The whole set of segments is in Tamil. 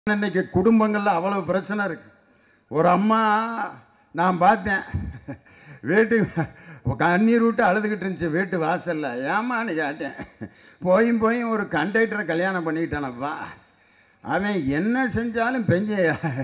இன்னைக்கு குடும்பங்களில் அவ்வளவு பிரச்சனை இருக்கு ஒரு அம்மா நான் பார்த்தேன் வீட்டுக்கு கண்ணீர் விட்டு அழுதுகிட்டு இருந்துச்சு வீட்டு வாசல்ல ஏமான்னு கேட்டேன் போயும் போயும் ஒரு கண்டக்டரை கல்யாணம் பண்ணிக்கிட்டானப்பா அவன் என்ன செஞ்சாலும் பெஞ்ச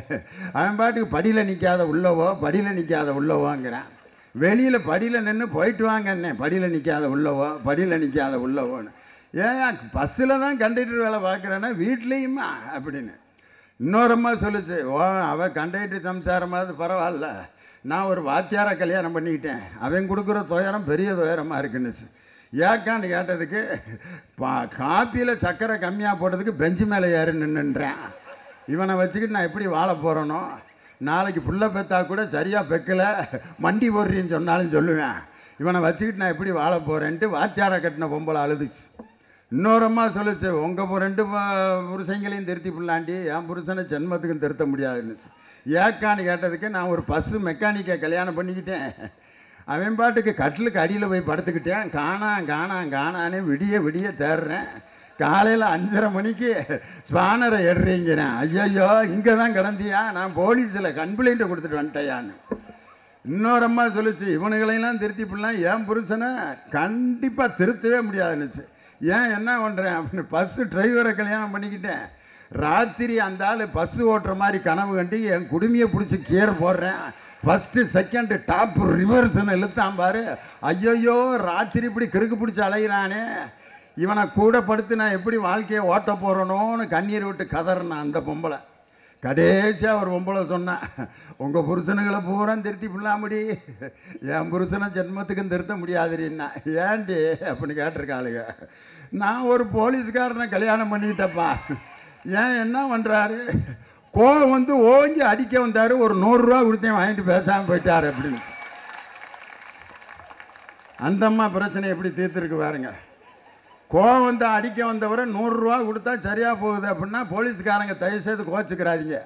அவன் பாட்டுக்கு படியில் நிற்காத உள்ளவோ படியில் நிற்காத உள்ளவோங்கிறான் வெளியில் படியில் நின்று போயிட்டு வாங்க என்ன படியில் நிற்காத உள்ளவோ படியில் நிற்காத உள்ளவோன்னு ஏன் பஸ்ஸில் தான் கண்டக்டர் வேலை பார்க்குறேன்னா வீட்லேயுமா அப்படின்னு இன்னொரு அம்மா சொல்லுச்சு ஓ அவன் கண்டக்டர் சம்சாரமாவது பரவாயில்ல நான் ஒரு வாத்தியாரை கல்யாணம் பண்ணிக்கிட்டேன் அவன் கொடுக்குற துயரம் பெரிய துயரமாக இருக்குன்னுச்சு ஏக்கான்னு கேட்டதுக்கு பா காப்பியில் சர்க்கரை கம்மியாக போட்டதுக்கு பெஞ்சு மேலே ஏறி நின்றுன்றேன் இவனை வச்சுக்கிட்டு நான் எப்படி வாழ போகிறேனோ நாளைக்கு புள்ள பெத்தா கூட சரியாக பெக்கல மண்டி போடுறின்னு சொன்னாலும் சொல்லுவேன் இவனை வச்சுக்கிட்டு நான் எப்படி வாழ போகிறேன்ட்டு வாத்தியாரை கட்டின பொம்பளை அழுதுச்சு இன்னொரு அம்மா சொல்லுச்சு உங்கள் ரெண்டு ப- புருஷங்களையும் திருத்தி புள்ளாண்டி என் புருஷனை ஜென்மத்துக்கும் திருத்த முடியாதுன்னுச்சு ஏக்கான்னு கேட்டதுக்கு நான் ஒரு பஸ்ஸு மெக்கானிக்கை கல்யாணம் பண்ணிக்கிட்டேன் அவன் பாட்டுக்கு கட்டிலுக்கு அடியில் போய் படுத்துக்கிட்டேன் காணாம் காணாம் காணான்னு விடிய விடிய தேடுறேன் காலையில் அஞ்சரை மணிக்கு ஸ்பானரை எடுறீங்கிறேன் ஐயையோ இங்கே தான் கிடந்தியா நான் போலீஸில் கம்ப்ளைண்ட்டை கொடுத்துட்டு வந்துட்டேயான்னு இன்னொரு அம்மா சொல்லுச்சு இவனுங்களையெல்லாம் திருத்தி போடலாம் என் புருஷனை கண்டிப்பாக திருத்தவே முடியாதுன்னுச்சு ஏன் என்ன பண்ணுறேன் அப்படின்னு பஸ்ஸு டிரைவரை கல்யாணம் பண்ணிக்கிட்டேன் ராத்திரி அந்த ஆள் பஸ்ஸு ஓட்டுற மாதிரி கனவு கண்டு என் குடுமையை பிடிச்சி கீரை போடுறேன் ஃபஸ்ட்டு செகண்டு டாப் ரிவர்ஸ்னு இழுத்தான் பாரு ஐயையோ ராத்திரி இப்படி கிறுக்கு பிடிச்சி அலைகிறானே இவனை கூட படுத்து நான் எப்படி வாழ்க்கையை ஓட்ட போகிறனோன்னு கண்ணீர் விட்டு கதறினான் அந்த பொம்பளை கடைசியாக ஒரு பொம்பளை சொன்னேன் உங்கள் புருஷனுங்களை பூரா திருத்தி புள்ளாமடி என் புருஷனை ஜென்மத்துக்கும் திருத்த முடியாதுன்னா ஏன்டி அப்படின்னு கேட்டிருக்காளுங்க நான் ஒரு போலீஸ்காரனை கல்யாணம் பண்ணிக்கிட்டப்பா ஏன் என்ன பண்ணுறாரு கோவம் வந்து ஓங்கி அடிக்க வந்தார் ஒரு நூறுரூவா கொடுத்தேன் வாங்கிட்டு பேசாமல் போயிட்டார் அப்படின்னு அந்த அம்மா பிரச்சனை எப்படி தீர்த்துருக்கு பாருங்க கோவம் வந்து அடிக்க வந்தவரை நூறுரூவா கொடுத்தா சரியாக போகுது அப்படின்னா போலீஸ்காரங்க தயவு செய்து கோச்சுக்கிறாதீங்க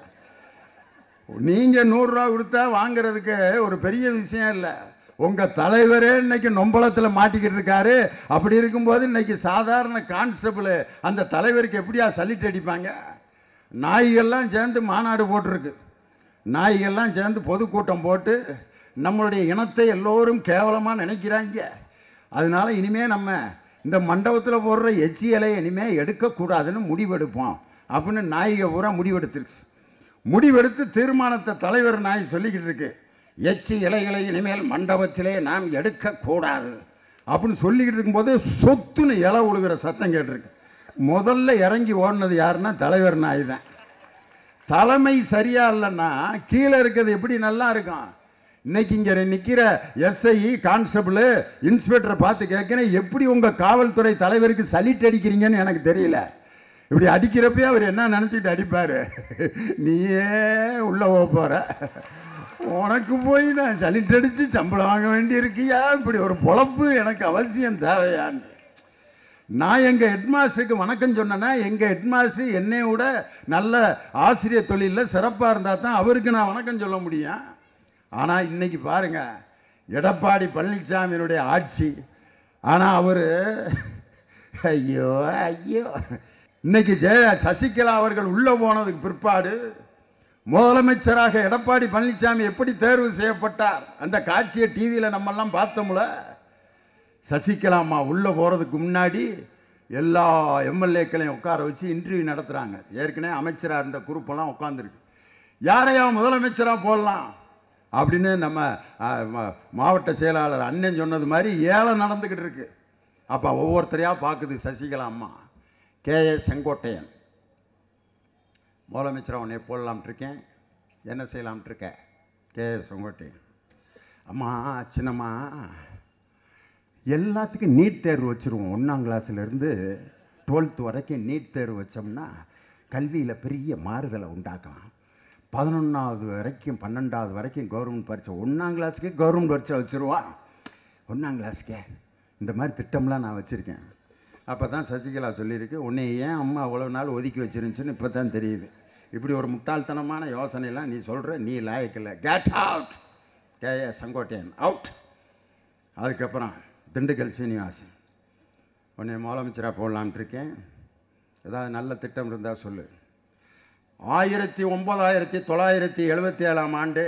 நீங்கள் நூறுரூவா கொடுத்தா வாங்குறதுக்கு ஒரு பெரிய விஷயம் இல்லை உங்கள் தலைவரே இன்னைக்கு நொம்பளத்தில் மாட்டிக்கிட்டு இருக்காரு அப்படி இருக்கும்போது இன்னைக்கு சாதாரண கான்ஸ்டபிள் அந்த தலைவருக்கு எப்படியா சல்லிட்டு அடிப்பாங்க நாய்கள்லாம் சேர்ந்து மாநாடு போட்டிருக்கு நாய்கள்லாம் சேர்ந்து பொதுக்கூட்டம் போட்டு நம்மளுடைய இனத்தை எல்லோரும் கேவலமாக நினைக்கிறாங்க அதனால இனிமே நம்ம இந்த மண்டபத்தில் போடுற எச்சி இலையை இனிமே எடுக்கக்கூடாதுன்னு முடிவெடுப்போம் அப்படின்னு நாய்க பூரா முடிவெடுத்துருச்சு முடிவெடுத்து தீர்மானத்தை தலைவர் நாய் சொல்லிக்கிட்டு இருக்கு எச்சி இலைகளை இனிமேல் மண்டபத்திலே நாம் எடுக்கக்கூடாது அப்படின்னு சொல்லிக்கிட்டு இருக்கும்போது சொத்துன்னு இலை உழுகிற சத்தம் கேட்டிருக்கு முதல்ல இறங்கி ஓடினது யாருன்னா தலைவர் நாய் தான் தலைமை சரியா இல்லைன்னா கீழே இருக்கிறது எப்படி நல்லா இருக்கும் இன்னைக்கு இங்க நிக்கிற எஸ்ஐ கான்ஸ்டபிள் இன்ஸ்பெக்டரை பார்த்து கேட்கிறேன் எப்படி உங்க காவல்துறை தலைவருக்கு சலிட் அடிக்கிறீங்கன்னு எனக்கு தெரியல இப்படி அடிக்கிறப்பயே அவர் என்ன நினைச்சிட்டு அடிப்பாரு நீயே உள்ள போக போற உனக்கு போய் நான் சலிட் அடிச்சு சம்பளம் வாங்க வேண்டி இருக்கியா இப்படி ஒரு பொழப்பு எனக்கு அவசியம் தேவையான்னு நான் எங்கள் ஹெட்மாஸ்டருக்கு வணக்கம் சொன்னேன்னா எங்கள் ஹெட்மாஸ்டர் என்னை விட நல்ல ஆசிரியர் தொழிலில் சிறப்பாக இருந்தால் தான் அவருக்கு நான் வணக்கம் சொல்ல முடியும் ஆனால் இன்னைக்கு பாருங்க எடப்பாடி பழனிசாமியினுடைய ஆட்சி ஆனால் அவர் ஐயோ ஐயோ இன்னைக்கு ஜெய சசிகலா அவர்கள் உள்ளே போனதுக்கு பிற்பாடு முதலமைச்சராக எடப்பாடி பழனிசாமி எப்படி தேர்வு செய்யப்பட்டார் அந்த காட்சியை டிவியில் நம்மெல்லாம் பார்த்தோம்ல சசிகலா அம்மா உள்ளே போகிறதுக்கு முன்னாடி எல்லா எம்எல்ஏக்களையும் உட்கார வச்சு இன்டர்வியூ நடத்துகிறாங்க ஏற்கனவே அமைச்சராக இருந்த குரூப்பெல்லாம் உட்காந்துருக்கு யாரையா முதலமைச்சராக போடலாம் அப்படின்னு நம்ம ஆ, ம- மாவட்ட செயலாளர் அண்ணன் சொன்னது மாதிரி ஏழை நடந்துக்கிட்டு இருக்கு அப்போ ஒவ்வொருத்தரையாக பார்க்குது சசிகலா அம்மா கே ஏ செங்கோட்டையன் முதலமைச்சராக உன்னை போடலாம்ட்டு இருக்கேன் என்ன செய்யலாம்ட்டு இருக்க கே ஏ செங்கோட்டையன் அம்மா சின்னம்மா எல்லாத்துக்கும் நீட் தேர்வு வச்சுருவோம் ஒன்றாம் கிளாஸ்லேருந்து டுவெல்த் வரைக்கும் நீட் தேர்வு வச்சோம்னா கல்வியில் பெரிய மாறுதலை உண்டாக்கலாம் பதினொன்றாவது வரைக்கும் பன்னெண்டாவது வரைக்கும் கவர்மெண்ட் பரீட்சை ஒன்றாம் கிளாஸுக்கே கவர்மெண்ட் பரீட்சை வச்சுருவான் ஒன்றாம் கிளாஸ்க்கே இந்த மாதிரி திட்டம்லாம் நான் வச்சுருக்கேன் அப்போ தான் சசிகலா சொல்லியிருக்கு உன்னை ஏன் அம்மா அவ்வளோ நாள் ஒதுக்கி வச்சிருந்துச்சுன்னு இப்போ தான் தெரியுது இப்படி ஒரு முட்டாள்தனமான யோசனையெல்லாம் நீ சொல்கிற நீ லாயக்கில்லை get out K A Sengottaiyan out அதுக்கப்புறம் திண்டுக்கல் சீனிவாசன் உன்னை முதலமைச்சராக போடலான்ட்டு இருக்கேன் ஏதாவது நல்ல திட்டம் இருந்தால் சொல்லு ஆயிரத்தி ஒன்பதாயிரத்தி தொள்ளாயிரத்தி எழுபத்தி ஏழாம் ஆண்டு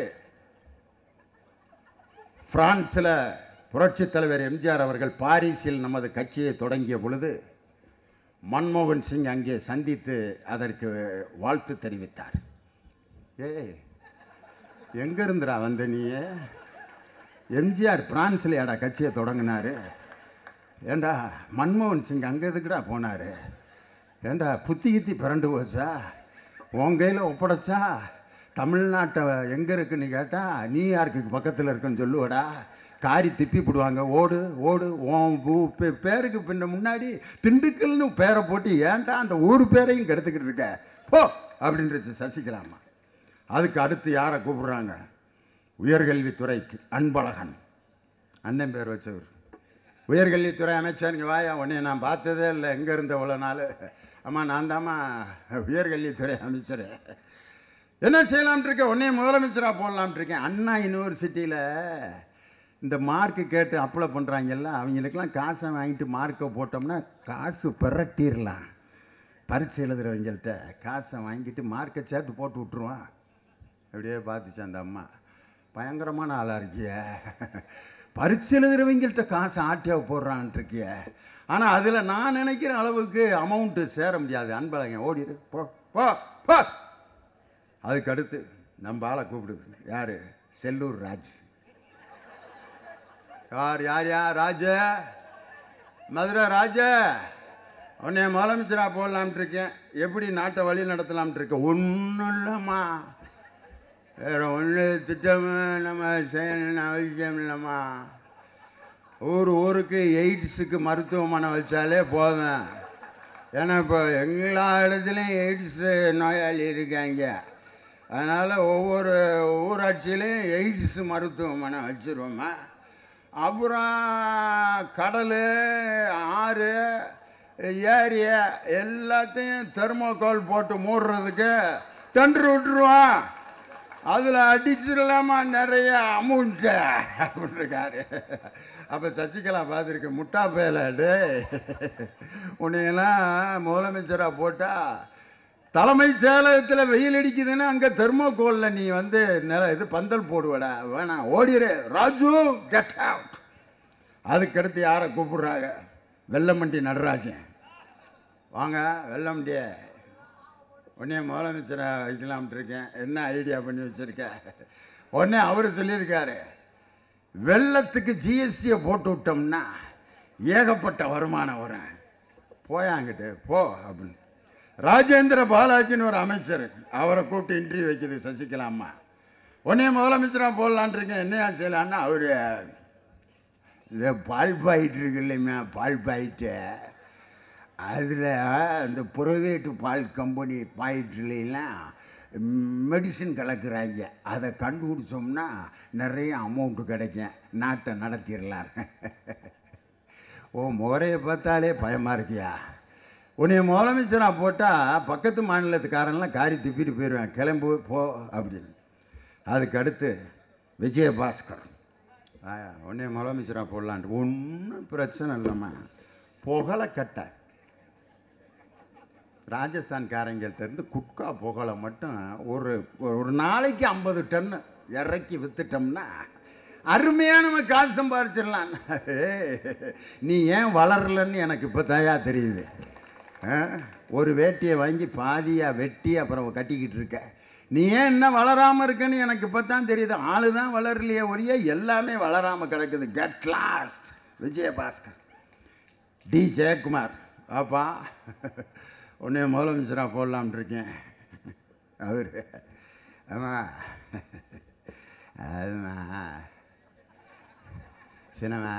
பிரான்சில் புரட்சித் தலைவர் எம்ஜிஆர் அவர்கள் பாரிஸில் நமது கட்சியை தொடங்கிய பொழுது மன்மோகன் சிங் அங்கே சந்தித்து அதற்கு வாழ்த்து தெரிவித்தார் ஏய் எங்க இருந்துடா வந்த நீ எம்ஜிஆர் பிரான்ஸ்ல ஏடா கட்சியை தொடங்கினாரு ஏண்டா மன்மோகன் சிங் அங்கே எதுக்குடா போனாரு ஏண்டா புத்தி கித்தி பிறண்டு போச்சா உன் கையில் ஒப்படைச்சா தமிழ்நாட்டை எங்கே இருக்குன்னு கேட்டால் நியூயார்க்குக்கு பக்கத்தில் இருக்குன்னு சொல்லுவடா காரி திப்பி போடுவாங்க ஓடு ஓடு உன் ஊ- பே- பேருக்கு பின்ன முன்னாடி திண்டுக்கல்னு பேரை போட்டு ஏன்டா அந்த ஊர் பேரையும் கெடுத்துக்கிட்டு இருக்க போ அப்படின்றது சசிகலாமா அதுக்கு அடுத்து யாரை கூப்பிடுறாங்க உயர்கல்வித்துறைக்கு அன்பழகன் அண்ணன் பேர் வச்சவர் உயர்கல்வித்துறை அமைச்சருங்க வாயா உன்னை நான் பார்த்ததே இல்லை எங்கே இருந்த இவ்வளோ நாள் அம்மா நான் தாம்மா உயர்கல்வித்துறை அமைச்சர் என்ன செய்யலாம்னு இருக்கேன் உன்னைய முதலமைச்சராக போடலாம்னு இருக்கேன் அண்ணா யூனிவர்சிட்டியில் இந்த மார்க்கு கேட்டு அப்ளை பண்ணுறாங்கல்ல அவங்களுக்கெல்லாம் காசை வாங்கிட்டு மார்க்கை போட்டோம்னா காசு பெரட்டிடலாம் பரீட்சை எழுதுறவங்கள்ட்ட காசை வாங்கிட்டு மார்க்கை சேர்த்து போட்டு விட்ருவான் அப்படியே பார்த்துச்சு அந்த அம்மா பயங்கரமான ஆளாக இருக்கிய பரிசு எழுதுறவங்கள்ட்ட காசு ஆட்டியா போடுறான்ட்டு இருக்கிய ஆனால் அதில் நான் நினைக்கிற அளவுக்கு அமௌண்ட்டு சேர முடியாது அன்பழகன் ஓடிடு போ போ போ அதுக்கு அடுத்து நம்ம ஆளை கூப்பிடுது யார் செல்லூர் ராஜ் யார் யார் யார் ராஜ மதுரை ராஜ உன்னை முதலமைச்சராக போடலாம்ட்டு இருக்கேன் எப்படி நாட்டை வழி நடத்தலாம்ட்டு இருக்கேன் ஒன்றும் இல்லைம்மா வேற ஒன்று திட்டம் நம்ம செய்யணும்னு அவசியம் இல்லைம்மா ஊர் ஊருக்கு எய்ட்ஸுக்கு மருத்துவமனை வச்சாலே போதும் ஏன்னா இப்போ எல்லா இடத்துலையும் எய்ட்ஸ் நோயாளி இருக்காங்க அதனால் ஒவ்வொரு ஊராட்சியிலையும் எய்ட்ஸ் மருத்துவமனை வச்சுருவோம்மா அப்புறம் கடல் ஆறு ஏரி எல்லாத்தையும் தெர்மோகோல் போட்டு மூடுறதுக்கு டெண்டர் விட்டுருவான் அதில் அடிச்சிடலாமா நிறைய அமௌண்ட்டு அப்படின்ட்டுருக்காரு அப்போ சசிகலா பார்த்துருக்கு முட்டா பேலாடு உன்னையெல்லாம் முதலமைச்சராக போட்டால் தலைமைச் செயலகத்தில் வெயில் அடிக்குதுன்னா அங்கே தெர்மோகோலில் நீ வந்து நில இது பந்தல் போடுவடா வேணாம் ஓடிடு ராஜு கெட் அவுட் அதுக்கடுத்து யாரை கூப்பிடுறாங்க வெள்ளமண்டி நடராஜன் வாங்க வெள்ளமண்டிய உடனே முதலமைச்சராக வைக்கலாம்னு இருக்கேன் என்ன ஐடியா பண்ணி வச்சுருக்க உடனே அவர் சொல்லியிருக்காரு வெள்ளத்துக்கு ஜிஎஸ்டியை போட்டு விட்டோம்னா ஏகப்பட்ட வருமானம் வரும் போயாங்கிட்டு போ அப்படின்னு ராஜேந்திர பாலாஜின்னு ஒரு அமைச்சர் அவரை கூப்பிட்டு இன்டர்வியூ வைக்குது சசிகலா அம்மா உடனே முதலமைச்சராக போடலான் இருக்கேன் என்னையா செய்யலான்னா அவர் இந்த பால் பாயிட்டு இருக்கு இல்லைம்மா பால் பாயிட்டு அதில் இந்த ப்ரைவேட்டு பால் கம்பெனி பாயிண்ட்லாம் மெடிசின் கலக்குறாங்க அதை கண்டுபிடிச்சோம்னா நிறைய அமௌண்ட்டு கிடைக்கும் நாட்டை நடத்திடலாம் ஓ முகரையை பார்த்தாலே பயமாக இருக்கியா உன்னை முதலமைச்சராக போட்டால் பக்கத்து மாநிலத்துக்காரன்லாம் காரி துப்பிட்டு போயிடுவேன் கிளம்பு போ அப்படின்னு அதுக்கு அடுத்து விஜயபாஸ்கர் உடனே முதலமைச்சராக போடலான்ட்டு ஒன்றும் பிரச்சனை இல்லைம்மா புகழக்கட்டை ராஜஸ்தான்காரங்கள்ட்ட இருந்து குட்கா புகழை மட்டும் ஒரு ஒரு நாளைக்கு ஐம்பது டன்னு இறக்கி வித்துட்டோம்னா அருமையாக நம்ம காசு சம்பாரிச்சிடலாம் நீ ஏன் வளரலன்னு எனக்கு இப்போ தயா தெரியுது ஆ? ஒரு வேட்டியை வாங்கி பாதியாக வெட்டி அப்புறம் கட்டிக்கிட்டு இருக்க நீ ஏன் என்ன வளராமல் இருக்கன்னு எனக்கு இப்போ தான் தெரியுது ஆளு தான் வளரலையே ஒழிய எல்லாமே வளராமல் கிடக்குது get lost Vijayabaskar D Jayakumar அப்பா உன்னை முதலமைச்சராக போடலாம்னு இருக்கேன் அவர் ஆமா அதுமா சின்னம்மா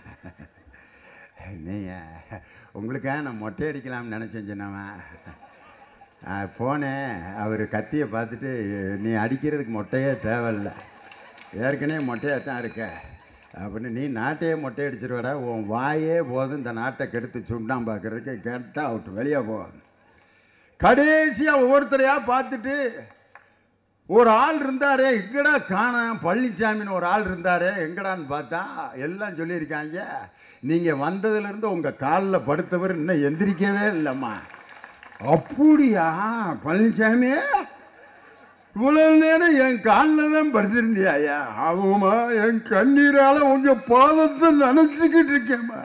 நீங்கள் உங்களுக்காக நான் மொட்டை அடிக்கலாம்னு நினச்சேன் சின்னம்மா நான் போனேன் அவர் கத்தியை பார்த்துட்டு நீ அடிக்கிறதுக்கு மொட்டையே தேவையில்லை ஏற்கனவே மொட்டையாக தான் இருக்க அப்படின்னு நீ நாட்டையே மொட்டை அடிச்சிருவடா உன் வாயே போதும் இந்த நாட்டை கெடுத்து சுண்டாம் பார்க்கறதுக்கு கெட்டா அவுட் வெளியே போ கடைசியாக ஒவ்வொருத்தரையாக பார்த்துட்டு ஒரு ஆள் இருந்தாரே எங்கடா காணோம் பழனிசாமின்னு ஒரு ஆள் இருந்தாரே எங்கடான்னு பார்த்தா எல்லாம் சொல்லியிருக்காங்க நீங்கள் வந்ததுலேருந்து உங்கள் காலில் படுத்தவர் இன்னும் எந்திரிக்கவே இல்லைம்மா அப்படியா பழனிசாமி இவ்வளவு நேரம் என் காலில் தான் படுத்திருந்தியாயா ஆகுமா என் கண்ணீரால உங்க பாதத்தை நினைச்சுக்கிட்டு இருக்கேம்மா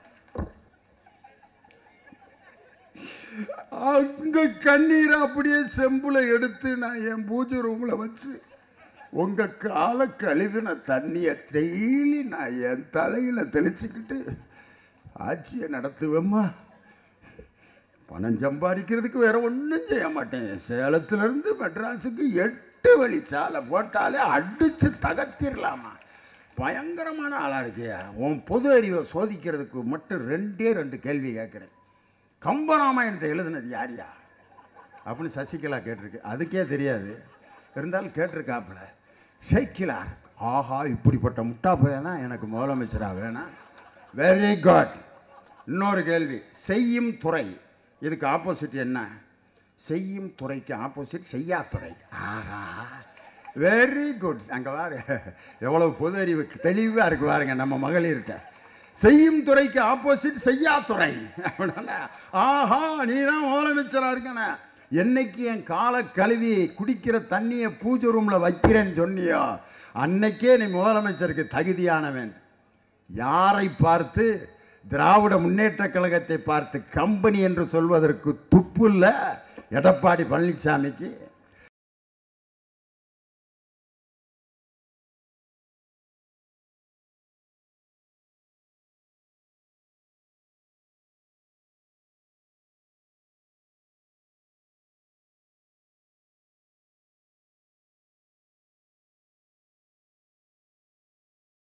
அந்த கண்ணீரை அப்படியே செம்புல எடுத்து நான் என் பூஜை ரூம்ல வச்சு உங்க காலை கழுவின தண்ணியை டெய்லி நான் என் தலையில தெளிச்சுக்கிட்டு ஆட்சியை நடத்துவேம்மா பணம் சம்பாதிக்கிறதுக்கு வேற ஒன்றும் செய்ய மாட்டேன் சேலத்துல இருந்து மெட்ராஸுக்கு எட்டு வழி சாலை போட்டாலே அடிச்சு தகர்த்திடலாமா பயங்கரமான ஆளா இருக்கியா உன் பொது அறிவை சோதிக்கிறதுக்கு மட்டும் ரெண்டே ரெண்டு கேள்வி கேட்குறேன் கம்பராமாயணத்தை எழுதுனது யாரியா அப்படின்னு சசிகலா கேட்டிருக்கு அதுக்கே தெரியாது இருந்தாலும் கேட்டிருக்காப்புல சைக்கிளா ஆஹா இப்படிப்பட்ட முட்டா பையனா எனக்கு முதலமைச்சரா வேணாம் வெரி குட் இன்னொரு கேள்வி செய்யும் துறை இதுக்கு ஆப்போசிட் என்ன செய்யும் துறைக்கு ஆப்போசிட் செய்யாத்துறை ஆஹா வெரி குட் அங்கே பாரு எவ்வளவு பொது அறிவு தெளிவாக இருக்கு பாருங்க நம்ம மகளிர்கிட்ட செய்யும் துறைக்கு ஆப்போசிட் செய்யாத்துறை அப்படின்னா ஆஹா நீ தான் முதலமைச்சராக இருக்கன என்னைக்கு என் காலை கழுவி குடிக்கிற தண்ணியை பூஜை ரூமில் வைக்கிறேன்னு சொன்னியோ அன்னைக்கே நீ முதலமைச்சருக்கு தகுதியானவன் யாரை பார்த்து திராவிட முன்னேற்ற கழகத்தை பார்த்து கம்பெனி என்று சொல்வதற்கு துப்பு இல்லை எடப்பாடி பழனிசாமிக்கு